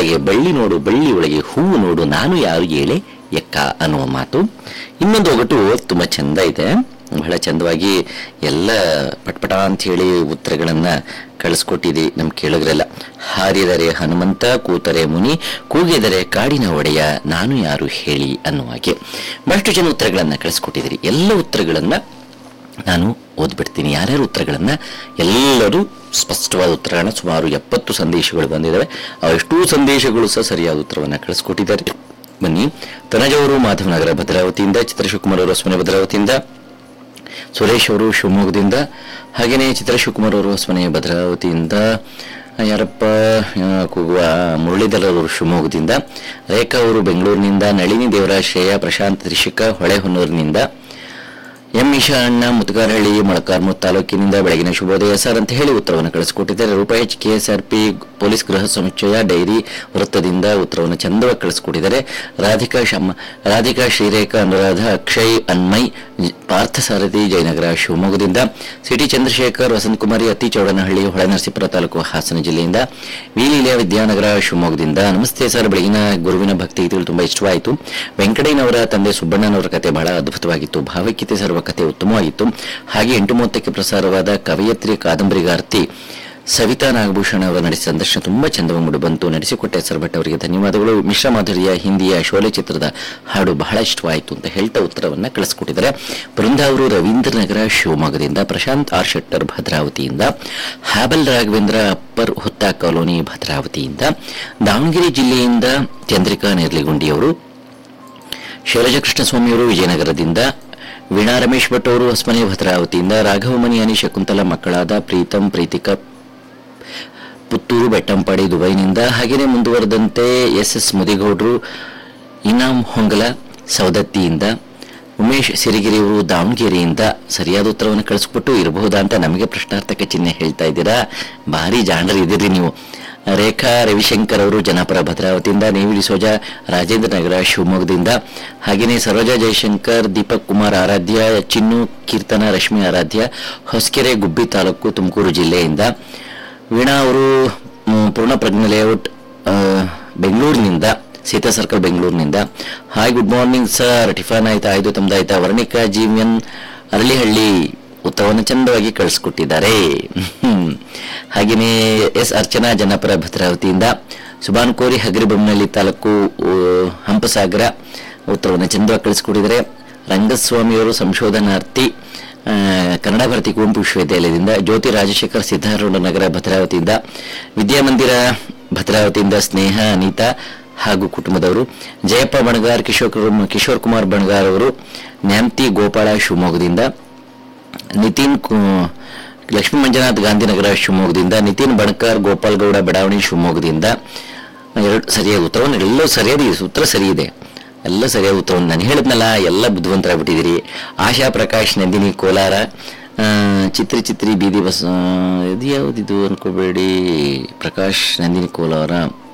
ಒಳಗೆ ಬಳ್ಳಿ ನೋಡು ಬಳ್ಳಿ ಒಳಗೆ ಹೂವು ನೋಡು ನಾನು ಯಾರು ಏಳೆ ಎಕ್ಕ ಅನ್ನುವ ಮಾತು ಇನ್ನೊಂದು ಒಗಟು ತುಂಬಾ ಚಂದ ಇದೆ ಬಹಳ ಚಂದವಾಗಿ ಎಲ್ಲ ಪಟ್ಪಟ ಅಂತ ಹೇಳಿ ಉತ್ತರಗಳನ್ನ ಕಳಿಸ್ಕೊಟ್ಟಿದೆ ನಮ್ ಕೇಳಿದ್ರೆಲ್ಲ ಹಾರಿದರೆ ಹನುಮಂತ ಕೂತರೆ ಮುನಿ ಕೂಗಿದರೆ ಕಾಡಿನ ಒಡೆಯ ನಾನು ಯಾರು ಹೇಳಿ ಅನ್ನುವ ಹಾಗೆ ಬಹಳಷ್ಟು ಜನ ಉತ್ತರಗಳನ್ನ ಕಳಿಸ್ಕೊಟ್ಟಿದ್ದೀರಿ ಎಲ್ಲ ಉತ್ತರಗಳನ್ನ ನಾನು ಓದ್ಬಿಡ್ತೀನಿ ಯಾರ್ಯಾರು ಉತ್ತರಗಳನ್ನ ಎಲ್ಲರೂ ಸ್ಪಷ್ಟವಾದ ಉತ್ತರಗಳನ್ನ ಸುಮಾರು ಎಪ್ಪತ್ತು ಸಂದೇಶಗಳು ಬಂದಿದ್ದಾವೆ ಅವೆಷ್ಟೂ ಸಂದೇಶಗಳು ಸಹ ಸರಿಯಾದ ಉತ್ತರವನ್ನ ಕಳಿಸ್ಕೊಟ್ಟಿದ್ದಾರೆ ಬನ್ನಿ ತನಜವರು ಮಾಧವನಗರ ಭದ್ರಾವತಿಯಿಂದ ಚಿತ್ರಶಿವಕುಮಾರ್ ಅವರು ಹೊಸಮನೆ ಭದ್ರಾವತಿಯಿಂದ ಸುರೇಶ್ ಅವರು ಶಿವಮೊಗ್ಗದಿಂದ ಹಾಗೆಯೇ ಚಿತ್ರಶಿವಕುಮಾರ್ ಅವರು ಹೊಸಮನೆ ಭದ್ರಾವತಿಯಿಂದ ಯಾರಪ್ಪ ಆ, ಕೂಗುವ ಮುರಳೀಧರ್ ಅವರು ಶಿವಮೊಗ್ಗದಿಂದ ರೇಖಾ ಅವರು ಬೆಂಗಳೂರಿನಿಂದ ನಳಿನಿ ದೇವರಾಜ್ ಶ್ರೇಯಾ ಪ್ರಶಾಂತ್ ತ್ರಿಷಿಕಾ ಹೊಳೆಹೊನ್ನೂರಿನಿಂದ ಎಂ ಈಶಾ ಅಣ್ಣ ಮುತ್ಗಾರಹಳ್ಳಿ ಮೊಳಕಾರ್ಮೂರು ತಾಲೂಕಿನಿಂದ ಬೆಳಗಿನ ಶುಭೋದಯ ಸರ್ ಅಂತ ಹೇಳಿ ಉತ್ತರವನ್ನು ಕಳಿಸ್ಕೊಟ್ಟಿದ್ದಾರೆ ರೂಪಾಯಿ ಎಚ್ ಕೆಎಸ್ಆರ್ಪಿ ಪೊಲೀಸ್ ಗೃಹ ಸಮುಚ್ಚಯ ಡೈರಿ ವೃತ್ತದಿಂದ ಉತ್ತರವನ್ನು ಚಂದವಾಗಿ ಕಳಿಸ್ಕೊಟ್ಟಿದ್ದಾರೆ ರಾಧಿಕಾ ಶಮ್ಮ ರಾಧಿಕಾ ಶ್ರೀರೇಖಾ ಅನುರಾಧ ಅಕ್ಷಯ್ ಅನ್ಮಯ್ ಜ- ಪಾರ್ಥಸಾರಥಿ ಜಯನಗರ ಶಿವಮೊಗ್ಗದಿಂದ ಸಿಟಿ ಚಂದ್ರಶೇಖರ್ ವಸಂತಕುಮಾರಿ ಅತಿ ಚೌಡನಹಳ್ಳಿ ಹೊಳೆನರಸೀಪುರ ತಾಲೂಕು ಹಾಸನ ಜಿಲ್ಲೆಯಿಂದ ವಿಲೀಲ ವಿದ್ಯಾನಗರ ಶಿವಮೊಗ್ಗದಿಂದ ನಮಸ್ತೆ ಸರ್ ಬೆಳಗಿನ ಗುರುವಿನ ಭಕ್ತಿ ಗೀತೆಗಳು ತುಂಬಾ ಇಷ್ಟವಾಯಿತು ವೆಂಕಟಯ್ಯನವರ ತಂದೆ ಸುಬ್ಬಣ್ಣನವರ ಕತೆ ಬಹಳ ಅದ್ಭುತವಾಗಿತ್ತು ಭಾವೈಕ್ಯತೆ ಸರ್ವ ಕತೆ ಉತ್ತಮವಾಗಿತ್ತು ಹಾಗೆ ಎಂಟು ಮೂವತ್ತಕ್ಕೆ ಪ್ರಸಾರವಾದ ಕವಯತ್ರಿ ಕಾದಂಬರಿಗಾರ್ತಿ ಸವಿತಾ ನಾಗಭೂಷಣ ಅವರ ನಡೆಸಿದ ಸಂದರ್ಶನ ತುಂಬಾ ಚಂದವಾಗಿ ಮೂಡಿ ಬಂತು ನಡೆಸಿಕೊಟ್ಟ ಸರ್ ಭಟ್ ಅವರಿಗೆ ಧನ್ಯವಾದಗಳು ಮಿಶ್ರ ಮಾಧುರ್ಯ ಹಿಂದಿಯ ಶೋಲೆ ಚಿತ್ರದ ಹಾಡು ಬಹಳ ಇಷ್ಟವಾಯಿತು ಅಂತ ಹೇಳ್ತಾ ಉತ್ತರವನ್ನ ಕಳಿಸ್ಕೊಟ್ಟಿದ್ದಾರೆ ಬೃಂದ ಅವರು ರವೀಂದ್ರನಗರ ಶಿವಮೊಗ್ಗದಿಂದ ಪ್ರಶಾಂತ್ ಆರ್ ಶೆಟ್ಟರ್ ಭದ್ರಾವತಿಯಿಂದ ಹ್ಯಾಬಲ್ ರಾಘವೇಂದ್ರ ಅಪ್ಪರ್ ಹುತ್ತಾ ಕಾಲೋನಿ ಭದ್ರಾವತಿಯಿಂದ ದಾವಣಗೆರೆ ಜಿಲ್ಲೆಯಿಂದ ಚಂದ್ರಿಕಾ ನೇರ್ಲಿಗುಂಡಿ ಅವರು ಶೈಲಜಕೃಷ್ಣ ಸ್ವಾಮಿಯವರು ವಿಜಯನಗರದಿಂದ ವೀಣಾ ರಮೇಶ್ ಭಟ್ ಅವರು ಹೊಸಮನೆ ಭದ್ರಾವತಿಯಿಂದ ರಾಘವಮಣಿ ಅನಿ ಶಕುಂತಲ ಮಕ್ಕಳಾದ ಪ್ರೀತಂ ಪ್ರೀತಿಕಾ ಪುತ್ತೂರು ಬೆಟ್ಟಂಪಾಡಿ ದುಬೈನಿಂದ ಹಾಗೆಯೇ ಮುಂದುವರೆದಂತೆ ಎಸ್ ಎಸ್ ಮುದಿಗೌಡರು ಇನಾಮ್ ಹೊಂಗಲ ಸೌದತ್ತಿಯಿಂದ ಉಮೇಶ್ ಸಿರಿಗಿರಿ ಅವರು ದಾವಣಗೆರೆಯಿಂದ ಸರಿಯಾದ ಉತ್ತರವನ್ನು ಕಳಿಸ್ಬಿಟ್ಟು ಇರಬಹುದಾ ಅಂತ ನಮಗೆ ಪ್ರಶ್ನಾರ್ಥಕ ಚಿಹ್ನೆ ಹೇಳ್ತಾ ಇದ್ದೀರಾ ಭಾರಿ ಜಾಣರು ಇದ್ದೀರಿ ನೀವು ರೇಖಾ ರವಿಶಂಕರ್ ಅವರು ಜನಪರ ಭದ್ರಾವತಿಯಿಂದ ನೇವಿಲಿ ಸೋಜಾ ರಾಜೇಂದ್ರ ನಗರ ಶಿವಮೊಗ್ಗದಿಂದ ಹಾಗೆಯೇ ಸರೋಜಾ ಜಯಶಂಕರ್ ದೀಪಕ್ ಕುಮಾರ್ ಆರಾಧ್ಯ ಚಿನ್ನು ಕೀರ್ತನ ರಶ್ಮಿ ಆರಾಧ್ಯ ಹೊಸಕೆರೆ ಗುಬ್ಬಿ ತಾಲೂಕು ತುಮಕೂರು ಜಿಲ್ಲೆಯಿಂದ ವೀಣಾ ಅವರು ಮ್, ಪೂರ್ಣ ಪ್ರಜ್ಞೆ ಲೇಔಟ್ ಆ, ಬೆಂಗಳೂರಿನಿಂದ ಸೀತಾ ಸರ್ಕಲ್ ಬೆಂಗಳೂರಿನಿಂದ hi good morning sir tiffin ಆಯ್ತಾ ಆಯ್ತು ತಮ್ದಾಯ್ತಾ ವರ್ಣಿಕಾ ಜೀವನ್ ಅರಳಿಹಳ್ಳಿ ಉತ್ತರವನ್ನು ಚಂದವಾಗಿ ಕಳಿಸ್ಕೊಟ್ಟಿದ್ದಾರೆ ಹ್ಮ್. ಹಾಗೆಯೇ ಎಸ್ ಅರ್ಚನಾ ಜನಪರ ಭದ್ರಾವತಿಯಿಂದ ಸುಬಾನ್ ಕೋರಿ ಹಗರಿಬೊಮ್ಮನಹಳ್ಳಿ ತಾಲೂಕು ಆ, ಹಂಪಸಾಗರ ಉತ್ತರವನ್ನು ಚಂದವಾಗಿ ಕಳಿಸ್ಕೊಟ್ಟಿದ್ದಾರೆ ರಂಗಸ್ವಾಮಿಯವರು ಸಂಶೋಧನಾರ್ಥಿ ಆ, ಕನ್ನಡ ಭಾರತಿ ಕುವೆಂಪು ವಿಶ್ವವಿದ್ಯಾಲಯದಿಂದ ಜ್ಯೋತಿ ರಾಜಶೇಖರ್ ಸಿದ್ದಾರೂಢ ನಗರ ಭದ್ರಾವತಿಯಿಂದ ವಿದ್ಯಾಮಂದಿರ ಭದ್ರಾವತಿಯಿಂದ ಸ್ನೇಹ ಅನಿತಾ ಹಾಗೂ ಕುಟುಂಬದವರು ಜಯಪ್ಪ ಬಣಗಾರ್ ಕಿಶೋರ್ ಕುಮಾರ್- ಕಿಶೋರ್ ಕುಮಾರ್ ಬಣಗಾರ್ ಅವರು ನ್ಯಾಮ್ತಿ ಗೋಪಾಳ ಶಿವಮೊಗ್ಗದಿಂದ ನಿತಿನ್ ಕು- ಲಕ್ಷ್ಮೀ ಮಂಜುನಾಥ್ ಗಾಂಧಿನಗರ ಶಿವಮೊಗ್ಗದಿಂದ ನಿತಿನ್ ಬಣಕಾರ್ ಗೋಪಾಲ್ ಗೌಡ ಬಡಾವಣೆ ಶಿವಮೊಗ್ಗದಿಂದ ಎರಡು ಸರಿಯಾದ ಉತ್ತರವನ್ನು ಎಲ್ಲೋ ಸರಿಯಾದ ಈ ಉತ್ತರ ಸರಿ ಇದೆ ಎಲ್ಲ ಸರಿಯಾದ ಉತ್ತರವನ್ನು ನಾನು ಹೇಳಿದ್ನಲ್ಲ ಎಲ್ಲ ಬುದ್ಧಿವಂತರಾಗ್ಬಿಟ್ಟಿದ್ದೀರಿ ಆಶಾ ಪ್ರಕಾಶ್ ನಂದಿನಿ ಕೋಲಾರ ಆ, ಚಿತ್ರಿ ಚಿತ್ರಿ ಬೀದಿ ಬಸ್ ಆ, ಇದು ಯಾವುದಿದು ಅನ್ಕೋಬೇಡಿ ಪ್ರಕಾಶ್ ನಂದಿನಿ ಕೋಲಾರ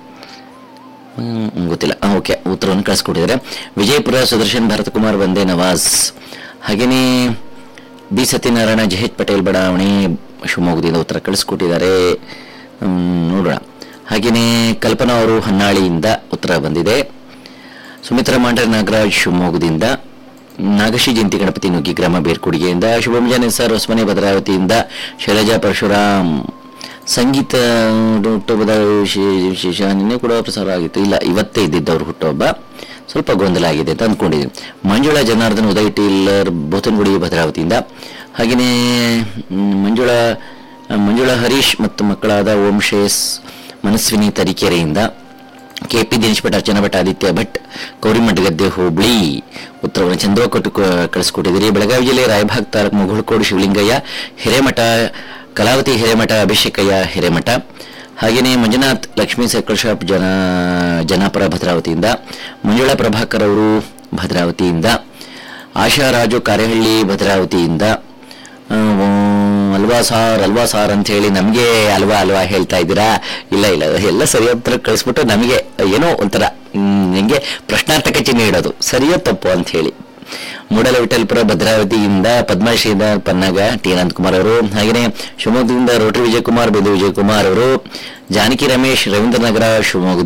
ಹ್ಮ್, ಗೊತ್ತಿಲ್ಲ ಓಕೆ ಉತ್ತರವನ್ನು ಕಳಿಸ್ಕೊಟ್ಟಿದ್ದಾರೆ ವಿಜಯಪುರ ಸುದರ್ಶನ್ ಭರತಕುಮಾರ್ ಬಂದೆ ನವಾಜ್ ಹಾಗೆಯೇ ಬಿ ಸತ್ಯನಾರಾಯಣ ಜಹೇದ್ ಪಟೇಲ್ ಬಡಾವಣೆ ಶಿವಮೊಗ್ಗದಿಂದ ಉತ್ತರ ಕಳಿಸ್ಕೊಟ್ಟಿದ್ದಾರೆ ಹ್ಮ್, ನೋಡೋಣ ಹಾಗೆಯೇ ಕಲ್ಪನಾ ಅವರು ಹೊನ್ನಾಳಿಯಿಂದ ಉತ್ತರ ಬಂದಿದೆ ಸುಮಿತ್ರಾ ಮಾಂಡ್ರೆ ನಾಗರಾಜ್ ಶಿವಮೊಗ್ಗದಿಂದ ನಾಗಶಿ ಜಯಂತಿ ಗಣಪತಿ ನುಗ್ಗಿ ಗ್ರಾಮ ಬೇರ್ಕೊಡುಗೆಯಿಂದ ಶುಭ ಮುಂಜಾನೆ ಸರ್ ಹೊಸಮನೆ ಭದ್ರಾವತಿಯಿಂದ ಶೈಲಜಾ ಪರಶುರಾಮ್ ಸಂಗೀತ ಹುಟ್ಟುಹಬ್ಬದ ವಿಶೇ- ವಿಶೇಷ ನಿನ್ನೆ ಕೂಡ ಪ್ರಸಾರ ಆಗಿತ್ತು ಇಲ್ಲ ಇವತ್ತೇ ಇದ್ದಿದ್ದವ್ರು ಹುಟ್ಟುಹಬ್ಬ ಸ್ವಲ್ಪ ಗೊಂದಲ ಆಗಿದೆ ಅಂತ ಅಂದ್ಕೊಂಡಿದ್ದೀನಿ ಮಂಜುಳಾ ಜನಾರ್ದನ್ ಉದಯ್ ಟೀಲರ್ ಬೋತನಗುಡಿ ಭದ್ರಾವತಿಯಿಂದ ಹಾಗೆಯೇ ಮ್, ಮಂಜುಳಾ ಮಂಜುಳಾ ಹರೀಶ್ ಮತ್ತು ಮಕ್ಕಳಾದ ಓಂ ಶೇಸ್ ಮನಸ್ವಿನಿ ತರೀಕೆರೆಯಿಂದ ಕೆಪಿ ದಿನೇಶ್ ಭಟ್ ಅರ್ಚನಾ ಭಟ್ ಆದಿತ್ಯ ಭಟ್ ಗೌರಿಮಠ ಗದ್ದೆ ಹೋಬಳಿ ಉತ್ತರವನ್ನು ಚಂದವ ಕೊಟ್ಟು ಕ- ಕಳಿಸ್ಕೊಟ್ಟಿದ್ದೀರಿ ಬೆಳಗಾವಿ ಜಿಲ್ಲೆ ರಾಯಭಾಗ್ ತಾಲೂಕು ಮುಗುಳ್ಕೋಡು ಶಿವಲಿಂಗಯ್ಯ ಹಿರೇಮಠ ಕಲಾವತಿ ಹಿರೇಮಠ ಅಭಿಷೇಕಯ್ಯ ಹಿರೇಮಠ ಹಾಗೆಯೇ ಮಂಜುನಾಥ್ ಲಕ್ಷ್ಮೀ ಸೈಕಲ್ ಶಾಪ್ ಜನ ಜನಾಪುರ ಭದ್ರಾವತಿಯಿಂದ ಮಂಜುಳಾ ಪ್ರಭಾಕರ್ ಅವರು ಭದ್ರಾವತಿಯಿಂದ ಆಶಾ ರಾಜು ಕಾರೆಹಳ್ಳಿ ಭದ್ರಾವತಿಯಿಂದ ಆ, ಅಲ್ವಾ ಸಾರ್ ಅಲ್ವಾ ಸಾರ್ ಅಂತ ಹೇಳಿ ನಮಗೆ ಅಲ್ವಾ ಅಲ್ವಾ ಹೇಳ್ತಾ ಇದ್ದೀರಾ ಇಲ್ಲ ಇಲ್ಲ ಎಲ್ಲ ಸರಿಯಾದ ಉತ್ತರ ಕಳಿಸ್ಬಿಟ್ಟು ನಮಗೆ ಏನೋ ಒಂಥರ ಹ್ಮ್, ನಿಂಗೆ ಪ್ರಶ್ನಾರ್ಥಕ ಚಿಹ್ನೆ ಇಡೋದು ಸರಿಯೋ ತಪ್ಪು ಅಂತ ಹೇಳಿ ಮೂಡಲ ವಿಠಲ್ಪುರ ಭದ್ರಾವತಿಯಿಂದ ಪದ್ಮಶ್ರೀಧರ್ ಪನ್ನಗ ಟಿ ಅನಂತ್ ಕುಮಾರ್ ಅವರು ಹಾಗೆಯೇ ಶಿವಮೊಗ್ಗದಿಂದ ರೋಟರಿ ವಿಜಯಕುಮಾರ್ ಬಿಂದು ವಿಜಯಕುಮಾರ್ ಅವರು ಜಾನಕಿ ರಮೇಶ್ ರವೀಂದ್ರನಗರ ಶಿವಮೊಗ್ಗದಿಂದ